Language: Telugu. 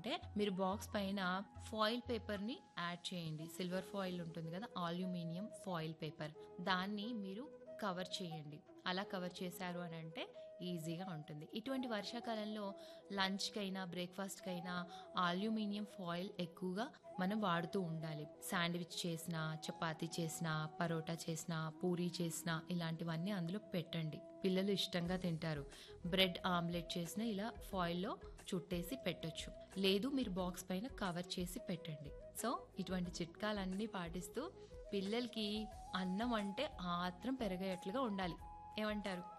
అంటే మీరు బాక్స్ పైన ఫాయిల్ పేపర్ ని యాడ్ చేయండి సిల్వర్ ఫాయిల్ ఉంటుంది కదా అల్యూమినియం ఫాయిల్ పేపర్ దాన్ని మీరు కవర్ చేయండి అలా కవర్ చేశారు అని అంటే ఈజీగా ఉంటుంది ఇటువంటి వర్షాకాలంలో లంచ్కైనా బ్రేక్ఫాస్ట్కైనా అల్యూమినియం ఫాయిల్ ఎక్కువగా మనం వాడుతూ ఉండాలి శాండ్విచ్ చేసిన చపాతీ చేసిన పరోటా చేసిన పూరీ చేసిన ఇలాంటివన్నీ అందులో పెట్టండి పిల్లలు ఇష్టంగా తింటారు బ్రెడ్ ఆమ్లెట్ చేసిన ఇలా ఫాయిల్లో చుట్టేసి పెట్టొచ్చు లేదు మీరు బాక్స్ పైన కవర్ చేసి పెట్టండి సో ఇటువంటి చిట్కాలన్నీ పాటిస్తూ పిల్లలకి అన్నం అంటే ఆత్రం పెరిగేట్లుగా ఉండాలి ఏమంటారు